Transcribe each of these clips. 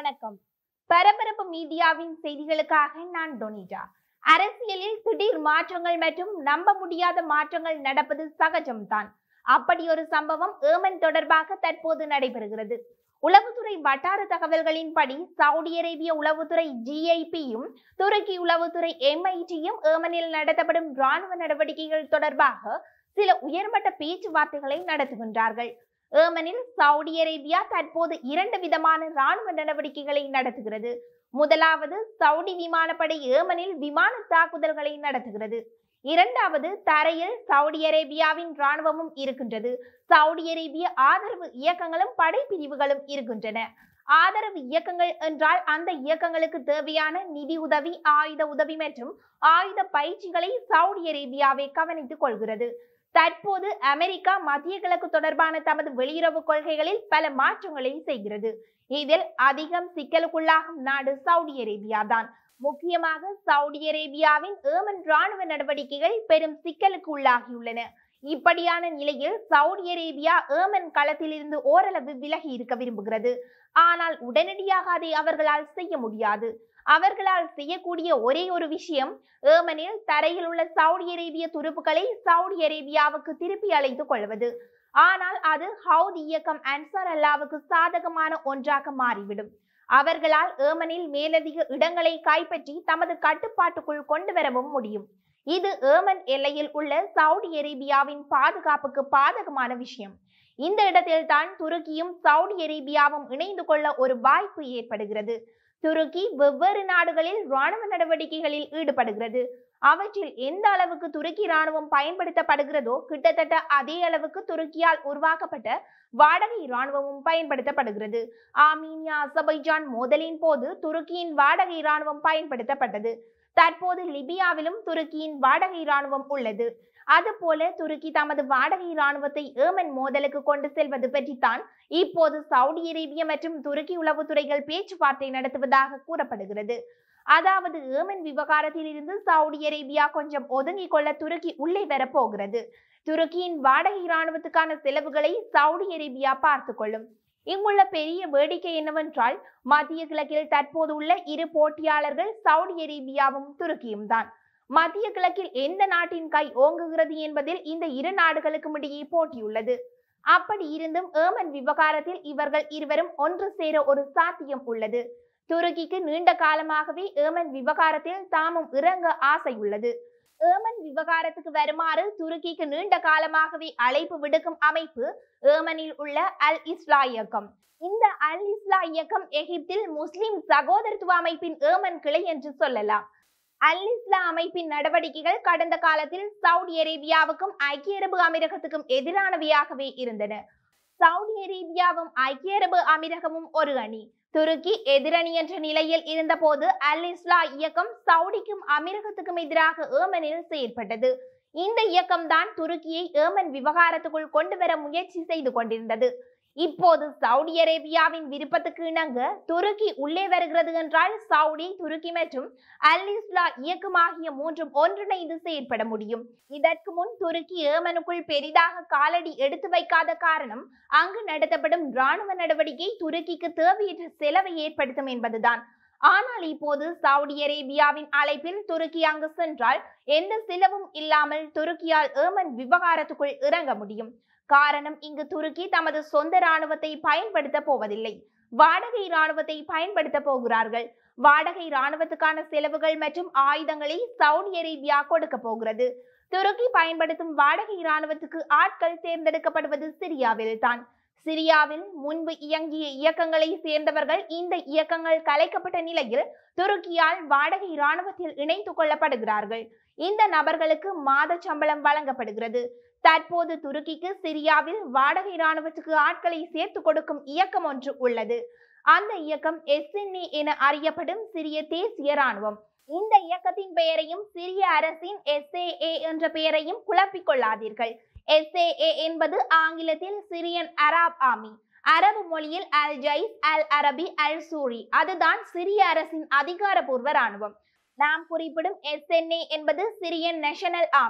வணக்கம் பரபரப்பு மீடியாவின் செய்திகளுக்காக நான் டொனிட்டா அரசியலில் திடீர் மாற்றங்கள் மற்றும் நம்ப முடியாத மாற்றங்கள் நடப்பது சகஜம்தான் அப்படி ஒரு சம்பவம் ஏமன் தொடர்பாக தற்போது நடைபெறுகிறது உளவுத்துறை வட்டார தகவல்களின்படி சவுதி அரேபிய உளவுத்துறை ஜிஐபியும் துருக்கி உளவுத்துறை எம்ஐடியும் ஏமனில் நடத்தப்படும் ராணுவ நடவடிக்கைகள் தொடர்பாக சில உயர்மட்ட பேச்சுவார்த்தைகளை நடத்துகின்றார்கள் ஏமனில் சவுதி அரேபியா தற்போது இரண்டு விதமான ராணுவ நடவடிக்கைகளை நடத்துகிறது முதலாவது சவுதி விமானப்படை ஏமனில் விமான தாக்குதல்களை நடத்துகிறது இரண்டாவது தரையில் சவுதி அரேபியாவின் ராணுவமும் இருக்கின்றது சவுதி அரேபிய ஆதரவு இயக்கங்களும் படைப்பிரிவுகளும் இருக்கின்றன ஆதரவு இயக்கங்கள் என்றால் அந்த இயக்கங்களுக்கு தேவையான நிதி உதவி ஆயுத உதவி மற்றும் ஆயுத பயிற்சிகளை சவுதி அரேபியாவை கவனித்துக் கொள்கிறது தற்போது அமெரிக்கா மத்திய கிழக்கு தொடர்பான தமது வெளியுறவு கொள்கைகளில் பல மாற்றங்களை செய்கிறது இதில் அதிகம் சிக்கலுக்குள்ளாகும் நாடு சவுதி அரேபியா தான் முக்கியமாக சவுதி அரேபியாவின் ஏமன் ராணுவ நடவடிக்கைகள் பெரும் சிக்கலுக்கு உள்ளாகியுள்ளன இப்படியான நிலையில் சவுதி அரேபியா ஏமன் களத்திலிருந்து ஓரளவு விலகி இருக்க விரும்புகிறது ஆனால் உடனடியாக அதை அவர்களால் செய்ய முடியாது அவர்களால் செய்யக்கூடிய ஒரே ஒரு விஷயம் ஏமனில் தரையில் உள்ள சவுதி அரேபிய துருப்புக்களை சவுதி அரேபியாவுக்கு திருப்பி அழைத்துக் கொள்வது ஆனால் அது ஹவுத் இயக்கம் அன்சார் அல்லாவுக்கு சாதகமான ஒன்றாக மாறிவிடும் அவர்களால் ஏமனில் மேலதிக இடங்களை கைப்பற்றி தமது கட்டுப்பாட்டுக்குள் கொண்டு வரவும் முடியும் இது ஏமன் எல்லையில் உள்ள சவுதி அரேபியாவின் பாதுகாப்புக்கு பாதகமான விஷயம் இந்த இடத்தில் தான் துருக்கியும் சவுதி அரேபியாவும் இணைந்து கொள்ள ஒரு வாய்ப்பு ஏற்படுகிறது துருக்கி வெவ்வேறு நாடுகளில் ராணுவ நடவடிக்கைகளில் ஈடுபடுகிறது அவற்றில் எந்த அளவுக்கு துருக்கி ராணுவம் பயன்படுத்தப்படுகிறதோ கிட்டத்தட்ட அதே அளவுக்கு துருக்கியால் உருவாக்கப்பட்ட வாடகை ராணுவமும் பயன்படுத்தப்படுகிறது ஆர்மீனியா அசபைஜான் மோதலின் போது துருக்கியின் வாடகை ராணுவம் பயன்படுத்தப்பட்டது தற்போது லிபியாவிலும் துருக்கியின் வாடகை ராணுவம் உள்ளது அதுபோல துருக்கி தமது வாடகை ராணுவத்தை ஏமன் மோதலுக்கு கொண்டு செல்வது பற்றித்தான் இப்போது சவுதி அரேபிய மற்றும் துருக்கி உளவுத்துறைகள் பேச்சுவார்த்தை நடத்துவதாக கூறப்படுகிறது அதாவது ஏமன் விவகாரத்தில் இருந்து சவுதி அரேபியா கொஞ்சம் ஒதுங்கிக் கொள்ள துருக்கி உள்ளே வரப்போகிறது துருக்கியின் வாடகை ராணுவத்துக்கான செலவுகளை சவுதி அரேபியா பார்த்து கொள்ளும் இங்குள்ள பெரிய வேடிக்கை என்னவென்றால் மத்திய கிழக்கில் தற்போது உள்ள இரு போட்டியாளர்கள் சவுதி அரேபியாவும் துருக்கியும் தான் மத்திய கிழக்கில் எந்த நாட்டின் கை ஓங்குகிறது என்பதில் இந்த இரு நாடுகளுக்கும் இடையே போட்டியுள்ளது அப்படி இருந்தும் ஏமன் விவகாரத்தில் இவர்கள் இருவரும் ஒன்று சேர ஒரு சாத்தியம் உள்ளது துருக்கிக்கு நீண்ட காலமாகவே ஏமன் விவகாரத்தில் தாமும் இறங்க ஆசை உள்ளது ஏமன் விவகாரத்துக்கு வருமாறு துருக்கிக்கு நீண்ட காலமாகவே அழைப்பு விடுக்கும் அமைப்பு ஏமனில் உள்ள அல் இஸ்லா இயக்கம் இந்த அல் இஸ்லா இயக்கம் எகிப்தில் முஸ்லிம் சகோதரத்துவ அமைப்பின் ஏமன் கிளை என்று சொல்லலாம் அல் இஸ்லா அமைப்பின் நடவடிக்கைகள் கடந்த காலத்தில் சவுதி அரேபியாவுக்கும் ஐக்கிய அரபு அமீரகத்துக்கும் எதிரானவையாகவே இருந்தன சவுதி அரேபியாவும் ஐக்கிய அரபு அமீரகமும் ஒரு அணி துருக்கி எதிரணி என்ற நிலையில் இருந்தபோது அல் இஸ்லா இயக்கம் சவுடிக்கும் அமீரகத்துக்கும் எதிராக ஏமனில் செயற்பட்டது இந்த இயக்கம்தான் துருக்கியை ஏமன் விவகாரத்துக்குள் கொண்டு வர முயற்சி செய்து கொண்டிருந்தது இப்போது சவுதி அரேபியாவின் விருப்பத்துக்கு இணங்க துருக்கி உள்ளே வருகிறது என்றால் சவுடி துருக்கி மற்றும் அல் இஸ்லா இயக்கம் ஆகிய மூன்றும் ஒன்றிணைந்து செயற்பட முடியும் இதற்கு முன் துருக்கி ஏமனுக்குள் பெரிதாக காலடி எடுத்து வைக்காத காரணம் அங்கு நடத்தப்படும் ராணுவ நடவடிக்கை துருக்கிக்கு தேவையற்ற செலவை ஏற்படுத்தும் என்பதுதான் ஆனால் இப்போது சவுதி அரேபியாவின் அழைப்பில் துருக்கி அங்கு சென்றால் எந்த செலவும் இல்லாமல் துருக்கியால் ஏமன் விவகாரத்துக்குள் இறங்க முடியும் காரணம் இங்கு துருக்கி தமது சொந்த ராணுவத்தை பயன்படுத்த போவதில்லை வாடகை ராணுவத்தை பயன்படுத்த போகிறார்கள் வாடகை ராணுவத்துக்கான செலவுகள் மற்றும் ஆயுதங்களை சவுதி அரேபியா கொடுக்க போகிறது துருக்கி பயன்படுத்தும் வாடகை ராணுவத்துக்கு ஆட்கள் தேர்ந்தெடுக்கப்படுவது சிரியாவில் தான் சிரியாவில் முன்பு இயங்கிய இயக்கங்களை சேர்ந்தவர்கள் இந்த இயக்கங்கள் கலைக்கப்பட்ட நிலையில் துருக்கியால் வாடகை ராணுவத்தில் இணைத்து கொள்ளப்படுகிறார்கள் இந்த நபர்களுக்கு மாத சம்பளம் வழங்கப்படுகிறது தற்போது துருக்கிக்கு சிரியாவில் வாடகை ராணுவத்துக்கு ஆட்களை சேர்த்து கொடுக்கும் இயக்கம் ஒன்று உள்ளது அந்த இயக்கம் எஸ்என்ஏ என அறியப்படும் சிறிய தேசிய ராணுவம் இந்த இயக்கத்தின் பெயரையும் சிரிய அரசின் எஸ்ஏஏ என்ற பெயரையும் குழப்பிக் கொள்ளாதீர்கள் எஸ்ஏஏ என்பது ஆங்கிலத்தில் சிரியன் அராப் ஆர்மி அரபு மொழியில் அல் ஜைஸ் அல் அரபி அல் சூரி அதுதான் சிரிய அரசின் அதிகாரப்பூர்வ ராணுவம் நாம் குறிப்பிடும் எஸ்என்ஏ என்பது சிரியன் நேஷனல் ஆர்மி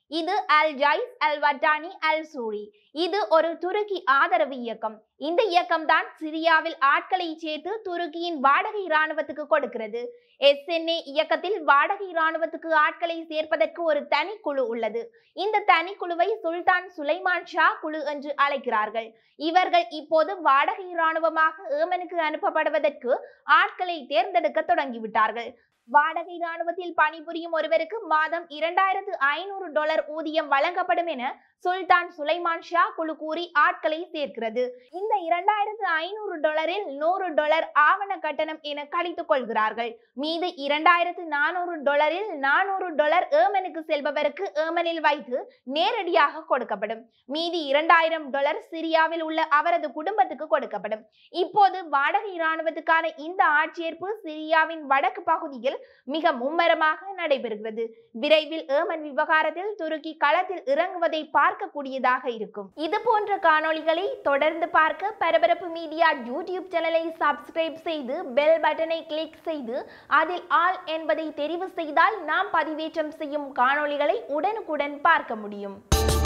இது அல் ஜைஸ் அல் வட்டானி அல் சூரி இது ஒரு துருக்கி ஆதரவு இயக்கம் இந்த இயக்கம் தான் சிரியாவில் ஆட்களை சேர்த்து துருக்கியின் வாடகை இராணுவத்துக்கு கொடுக்கிறது எஸ்என்ஏ இயக்கத்தில் வாடகை இராணுவத்துக்கு ஆட்களை சேர்ப்பதற்கு ஒரு தனி குழு உள்ளது இந்த தனி குழுவை சுல்தான் சுலைமான் ஷா குழு என்று அழைக்கிறார்கள் இவர்கள் இப்போது வாடகை இராணுவமாக ஏமனுக்கு அனுப்பப்படுவதற்கு ஆட்களை தேர்ந்தெடுக்க தொடங்கிவிட்டார்கள் வாடகை இராணுவத்தில் பணிபுரியும் ஒருவருக்கு மாதம் இரண்டாயிரத்து ஐநூறு டாலர் ஊதியம் வழங்கப்படும் என சுல்தான் சுலைமான் ஷா குழு கூறி ஆட்களை சேர்க்கிறது இந்த இரண்டாயிரத்து ஐநூறு டாலரில் நூறு டாலர் ஆவண கட்டணம் என கழித்துக் கொள்கிறார்கள் மீது இரண்டாயிரத்து நானூறு டாலரில் நானூறு டாலர் ஏமனுக்கு செல்பவருக்கு ஏமனில் வைத்து நேரடியாக கொடுக்கப்படும் மீதி இரண்டாயிரம் டாலர் சிரியாவில் உள்ள அவரது குடும்பத்துக்கு கொடுக்கப்படும் இப்போது வாடகை இராணுவத்துக்கான இந்த ஆட்சேர்ப்பு சிரியாவின் வடக்கு பகுதியில் மிக மும்மரமாக நடைபெறுகிறது விரைவில் ஏமன் விவகாரத்தில் துருக்கி களத்தில் இறங்குவதை பார்க்கக்கூடியதாக இருக்கும் இது போன்ற காணொளிகளை தொடர்ந்து பார்க்க பரபரப்பு மீடியா யூடியூப் சேனலை சப்ஸ்கிரைப் செய்து பெல் பட்டனை கிளிக் செய்து அதில் ஆல் என்பதை தெரிவு செய்தால் நாம் பதிவேற்றம் செய்யும் காணொளிகளை உடனுக்குடன் பார்க்க முடியும்